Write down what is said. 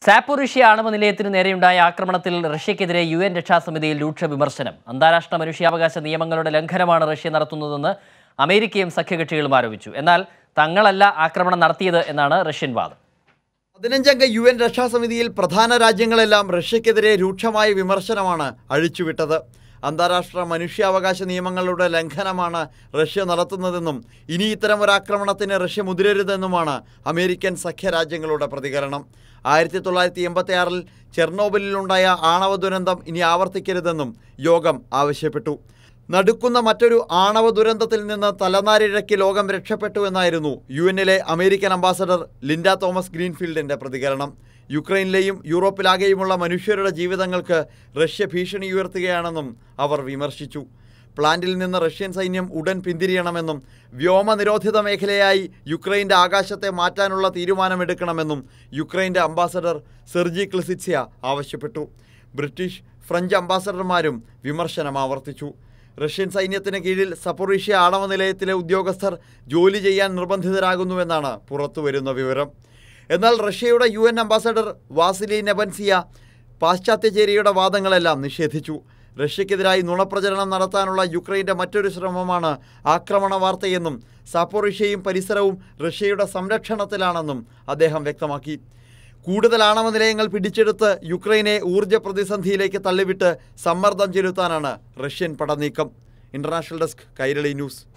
Zaporizhzhia ആണവ നിലയത്തിന് നേരെയുണ്ടായ ആക്രമണത്തിൽ റഷ്യക്കെതിരെ യു എൻ രക്ഷാസമിതിയിൽ രൂക്ഷ വിമർശനം അന്താരാഷ്ട്ര മനുഷ്യാവകാശ നിയമങ്ങളുടെ ലംഘനമാണ് റഷ്യ നടത്തുന്നതെന്ന് അമേരിക്കയും സഖ്യകക്ഷികളും ആരോപിച്ചു എന്നാൽ തങ്ങളല്ല ആക്രമണം നടത്തിയത് എന്നാണ് റഷ്യൻ വാദം പതിനഞ്ചംഗ യു എൻ രക്ഷാസമിതിയിൽ പ്രധാന രാജ്യങ്ങളെല്ലാം റഷ്യക്കെതിരെ രൂക്ഷമായ വിമർശനമാണ് അഴിച്ചുവിട്ടത് അന്താരാഷ്ട്ര മനുഷ്യാവകാശ നിയമങ്ങളുടെ ലംഘനമാണ് റഷ്യ നടത്തുന്നതെന്നും ഇനി ഇത്തരം ഒരു ആക്രമണത്തിന് റഷ്യ മുതിരരുതെന്നുമാണ് അമേരിക്കൻ സഖ്യരാജ്യങ്ങളുടെ പ്രതികരണം ആയിരത്തി തൊള്ളായിരത്തി എൺപത്തി ആറിൽ ചെർണോബിലിലുണ്ടായ ആണവ ദുരന്തം ഇനി ആവർത്തിക്കരുതെന്നും യോഗം ആവശ്യപ്പെട്ടു നടുക്കുന്ന മറ്റൊരു ആണവ ദുരന്തത്തിൽ നിന്ന് തലനാരിഴയ്ക്ക് ലോകം രക്ഷപ്പെട്ടു എന്നായിരുന്നു യു എന്നിലെ അമേരിക്കൻ അംബാസഡർ ലിൻഡ തോമസ് ഗ്രീൻഫീൽഡിന്റെ പ്രതികരണം യുക്രൈനിലെയും യൂറോപ്പിലാകെയുമുള്ള മനുഷ്യരുടെ ജീവിതങ്ങൾക്ക് റഷ്യ ഭീഷണി ഉയർത്തുകയാണെന്നും അവർ വിമർശിച്ചു പ്ലാന്റിൽ നിന്ന് റഷ്യൻ സൈന്യം ഉടൻ പിന്തിരിയണമെന്നും വ്യോമ നിരോധിത മേഖലയായി യുക്രൈൻ്റെ ആകാശത്തെ മാറ്റാനുള്ള തീരുമാനമെടുക്കണമെന്നും യുക്രൈൻ്റെ അംബാസഡർ സെർജി ക്ലിസിറ്റ്സ്യ ആവശ്യപ്പെട്ടു ബ്രിട്ടീഷ് ഫ്രഞ്ച് അംബാസഡർമാരും വിമർശനം ആവർത്തിച്ചു റഷ്യൻ സൈന്യത്തിന് കീഴിൽ സപ്പൊറീഷ്യ ആണവ നിലയത്തിലെ ഉദ്യോഗസ്ഥർ ജോലി ചെയ്യാൻ നിർബന്ധിതരാകുന്നുവെന്നാണ് പുറത്തുവരുന്ന വിവരം എന്നാൽ റഷ്യയുടെ U N ambassador Vasily Nebenzia പാശ്ചാത്യചേരിയുടെ വാദങ്ങളെല്ലാം നിഷേധിച്ചു റഷ്യക്കെതിരായി നുണപ്രചരണം നടത്താനുള്ള യുക്രൈൻ്റെ മറ്റൊരു ശ്രമമാണ് ആക്രമണ വാർത്തയെന്നും സാപ്പോറിഷ്യയും പരിസരവും റഷ്യയുടെ സംരക്ഷണത്തിലാണെന്നും അദ്ദേഹം വ്യക്തമാക്കി കൂടുതൽ ആണവ നിലയങ്ങൾ പിടിച്ചെടുത്ത് യുക്രൈനെ ഊർജ്ജ പ്രതിസന്ധിയിലേക്ക് തള്ളിവിട്ട് സമ്മർദ്ദം ചെലുത്താനാണ് റഷ്യൻ പടനീക്കം ഇന്റർനാഷണൽ ഡെസ്ക് കൈരളി ന്യൂസ്